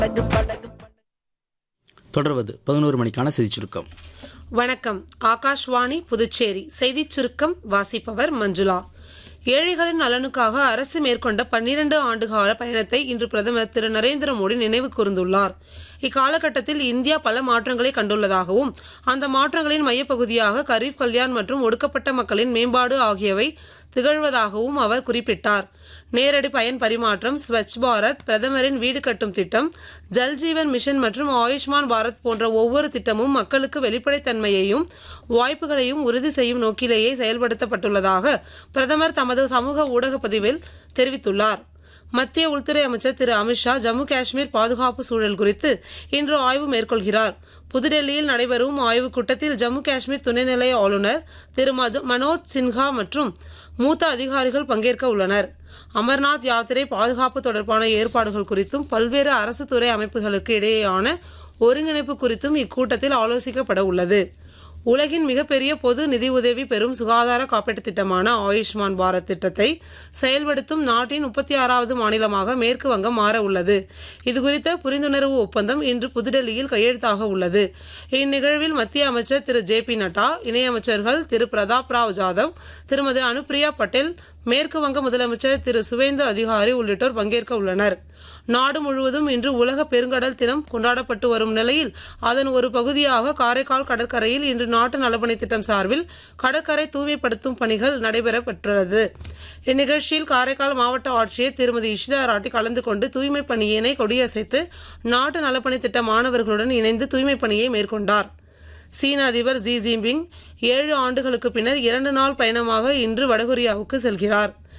தொடர்வது பதினோரு மணிக்கான செய்திச் சுருக்கம் வணக்கம் ஆகாஷ்வாணி புதுச்சேரி செய்திச் சுருக்கம் வாசிப்பவர் மஞ்சுளா ஏழைகளின் நலனுக்காக அரசு மேற்கொண்ட பன்னிரண்டு ஆண்டுகால பயணத்தை இன்று பிரதமர் திரு நரேந்திர மோடி நினைவு கூர்ந்துள்ளார் இக்காலகட்டத்தில் இந்தியா பல மாற்றங்களை கண்டுள்ளதாகவும் அந்த மாற்றங்களின் மையப்பகுதியாக கரீப் கல்யாண் மற்றும் ஒடுக்கப்பட்ட மக்களின் மேம்பாடு ஆகியவை திகழ்வதாகவும் அவர் குறிப்பிட்டார் நேரடி பயன் பரிமாற்றம் ஸ்வச் பாரத் பிரதமரின் வீடு கட்டும் திட்டம் ஜல் ஜீவன் மிஷன் மற்றும் ஆயுஷ்மான் பாரத் போன்ற ஒவ்வொரு திட்டமும் மக்களுக்கு வெளிப்படைத்தன்மையையும் வாய்ப்புகளையும் உறுதி செய்யும் நோக்கிலேயே செயல்படுத்தப்பட்டுள்ளதாக பிரதமர் தமது சமூக ஊடக பதிவில் தெரிவித்துள்ளார் மத்திய உள்துறை அமைச்சர் திரு அமித்ஷா ஜம்மு காஷ்மீர் பாதுகாப்பு சூழல் குறித்து இன்று ஆய்வு மேற்கொள்கிறார் புதுடெல்லியில் நடைபெறும் ஆய்வுக் கூட்டத்தில் ஜம்மு காஷ்மீர் துணைநிலை ஆளுநர் திரு மது மனோஜ் சின்ஹா மற்றும் மூத்த அதிகாரிகள் பங்கேற்க உள்ளனர் அமர்நாத் யாத்திரை பாதுகாப்பு தொடர்பான ஏற்பாடுகள் குறித்தும் பல்வேறு அரசு துறை அமைப்புகளுக்கு இடையேயான ஒருங்கிணைப்பு குறித்தும் இக்கூட்டத்தில் ஆலோசிக்கப்பட உள்ளது உலகின் மிகப்பெரிய பொது நிதி உதவி பெறும் சுகாதார காப்பீட்டுத் திட்டமான ஆயுஷ்மான் பாரத் திட்டத்தை செயல்படுத்தும் நாட்டின் முப்பத்தி ஆறாவது மாநிலமாக மேற்கு வங்கம் மாற உள்ளது இதுகுறித்த புரிந்துணர்வு ஒப்பந்தம் இன்று புதுடெல்லியில் கையெழுத்தாக உள்ளது இந்நிகழ்வில் மத்திய அமைச்சர் திரு ஜே பி நட்டா இணையமைச்சர்கள் திரு பிரதாப் ராவ் ஜாதவ் திருமதி அனுப்பிரியா பட்டேல் மேற்கு வங்க முதலமைச்சர் திரு சுவேந்து அதிகாரி உள்ளிட்டோர் பங்கேற்க உள்ளனர் நாடு முழுவதும் இன்று உலக பெருங்கடல் தினம் கொண்டாடப்பட்டு வரும் நிலையில் அதன் ஒரு பகுதியாக காரைக்கால் கடற்கரையில் இன்று நாட்டு நலப்பணி திட்டம் சார்பில் கடற்கரை தூய்மைப்படுத்தும் பணிகள் நடைபெறப்பட்டுள்ளது இந்நிகழ்ச்சியில் காரைக்கால் மாவட்ட ஆட்சியர் திருமதி இஷிதா ராட்டி கலந்து கொண்டு தூய்மை பணியினை கொடியசைத்து நாட்டு நலப்பணி திட்ட மாணவர்களுடன் இணைந்து தூய்மை பணியை மேற்கொண்டார் சீன அதிபர் ஜி ஜின்பிங் ஏழு ஆண்டுகளுக்கு பின்னர் இரண்டு நாள் பயணமாக இன்று வடகொரியாவுக்கு செல்கிறார்